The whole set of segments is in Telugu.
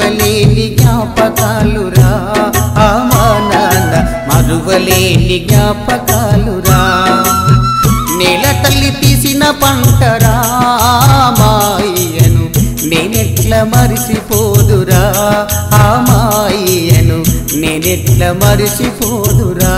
మరువలేని జ్ఞాపకాలురా ఆ మా నాన్న మరువలేని జ్ఞాపకాలురా నేల తల్లి తీసిన పంటరా మాయను నేనెట్ల మరిసిపోదురా ఆ మాయను నేనెట్ల మరిసిపోదురా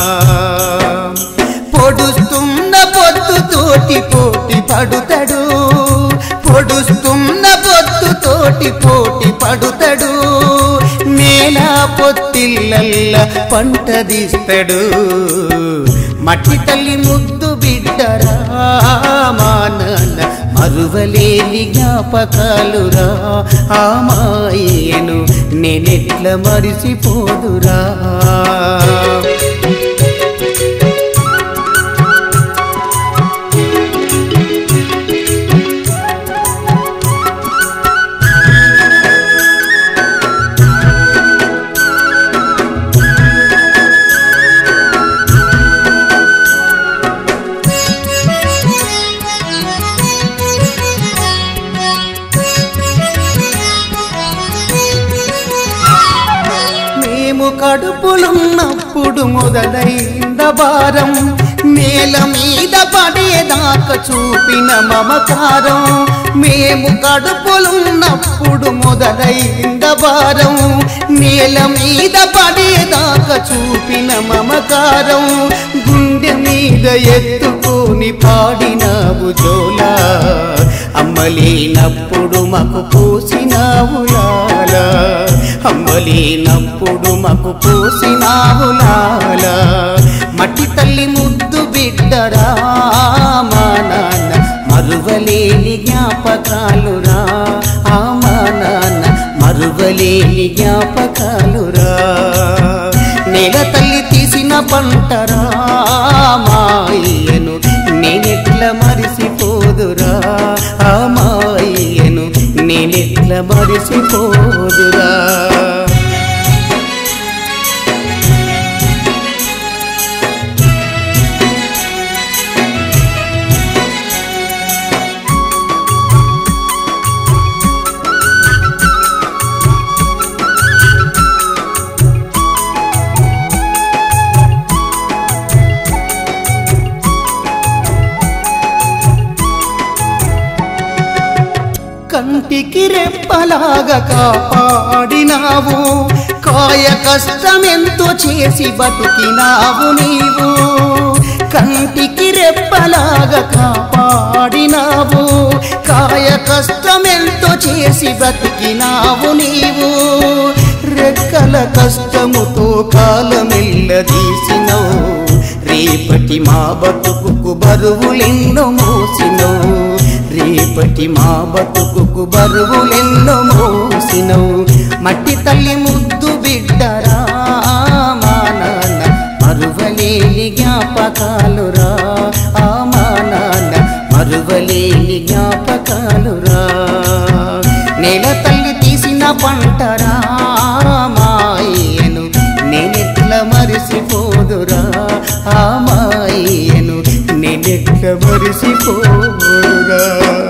పొడుస్తున్న పొద్దుతోటి పోటీ పడుతాడు పొడుస్తున్న పొద్దుతోటి పోటీ పడుతాడు నేల పొత్తిళ్ళల్ల పంట తీస్తాడు మట్టి తల్లి ముద్దు బిడ్డరా మా నాన్న మరువలేని జ్ఞాపకాలురా ఆ మాయను నేనెట్ల మరిసిపోదురా మేము కడుపులున్నప్పుడు మొదలైంద భారం నేల మీద పడేదాకా చూపిన మమకారం మేము కడుపులున్నప్పుడు మొదలైంద భారం నేల మీద పడేదాకా చూపిన మమకారం గుండె మీద ఎత్తుకొని పాడినావు జోలా అమ్మలేనప్పుడు మాకు పూసినావు లాలా అమ్మలేనప్పుడు మాకు పూసినావు లాలా మట్టి తల్లి ముద్దు బిడ్డరా మా నాన్న మరువలేని జ్ఞాపకాలురా ఆ మా నాన్న మరువలేని జ్ఞాపకాలురా నేల తల్లి తీసిన పంటరా మాయను నేనెట్ల మరిసిపోదురా ఆ మాయను నేనెట్ల మరిసిపోదురా కంటికి రెప్పలాగా కాపాడినావు కాయ కష్టమెంతో చేసి బతికినావు నీవు కంటికి రెప్పలాగా కాపాడినావు కాయ కష్టమెంతో చేసి బ్రతికినావు నీవు రెక్కల కష్టముతో కాలమెల్లదీసినవు రేపటి మా బతుకుకు బరువులెన్నో మోసినవు రేపటి మా బతుకుకు బరువులెన్నో మోసినవు మట్టి తల్లి ముద్దు బిడ్డరా మా నాన్న మరువలేని జ్ఞాపకాలురా ఆ మా నాన్న మరువలేని జ్ఞాపకాలురా నేల తల్లి తీసిన పంటరా మాయను నేనెట్ల మరిసిపోదురా ఆ మాయను నేనెట్ల మరిసిపోదురా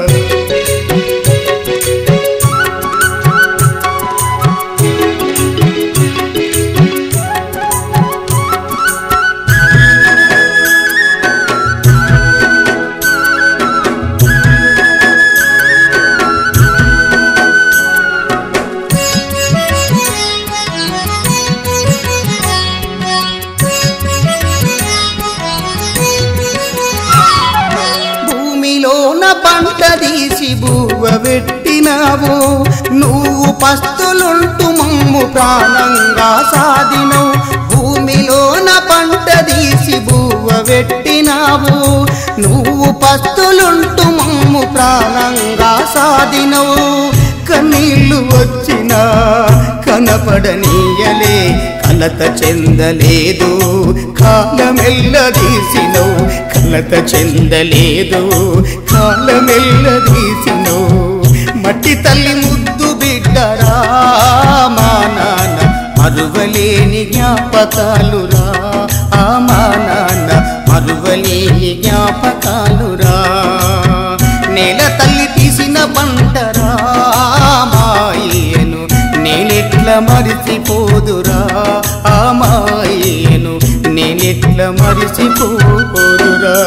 భూమిలోన పంట తీసి బువ్వ పెట్టినావు నువ్వు పస్తులుంటూ మమ్ము ప్రాణంగా సాధినవు భూమిలోన పంట తీసి బువ్వ పెట్టినావు నువ్వు పస్తులుంటూ మమ్ము ప్రాణంగా సాధినవు కన్నీళ్లు వచ్చినా కనపడనీయలే కలత చెందలేదు కాలమెల్లదీసినవు కలత చెందలేదు కాలమెల్లదీసినవు మట్టి తల్లి ముద్దు బిడ్డరా మా నాన్న మరువలేని జ్ఞాపకాలురా ఆ మా నాన్న మరువలేని జ్ఞాపకాలురా నేల తల్లి తీసిన పంటరా మాయను నే మరిసిపోదురా ఆ మాయను నేనెట్ల మరిసిపోదురా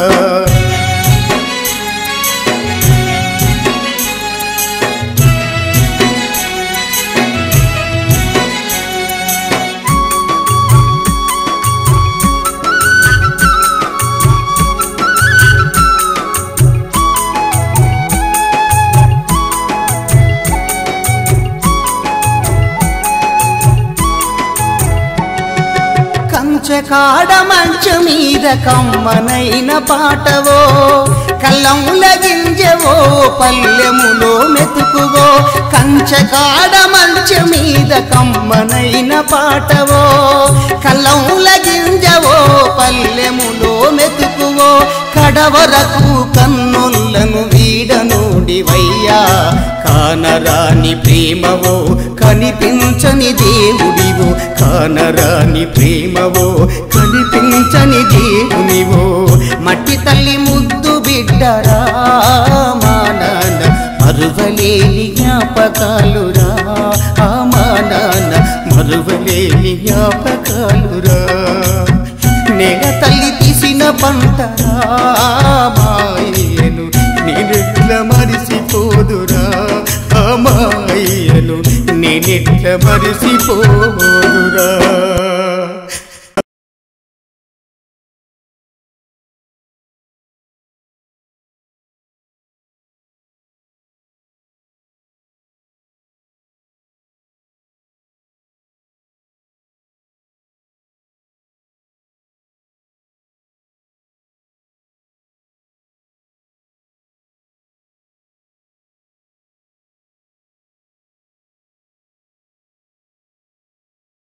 కంచకాడ మంచు మీద కమ్మనైన పాటవో కళ్ళముల గింజవో పల్లెములో మెతుకువో కంచకాడ మంచు మీద కమ్మనైన పాటవో కళ్ళముల గింజవో పల్లెములో మెతుకువో కడవరకు కన్నులను వీడనోడివయ్యా కానరాని ప్రేమవో కనిపించని దేవుడివో కానరాని ప్రేమవో కనిపించని దేవునివో మట్టి తల్లి ముద్దు బిడ్డరా మా నాన్న మరువలేని జ్ఞాపకాలురా ఆ మా నాన్న మరువలేని జ్ఞాపకాలురా నేల తల్లి తీసిన పంటరా మాయను నేనెట్ల మరిసిపోదురా ఆ మాయను నేనెట్ల మరిసిపోదురా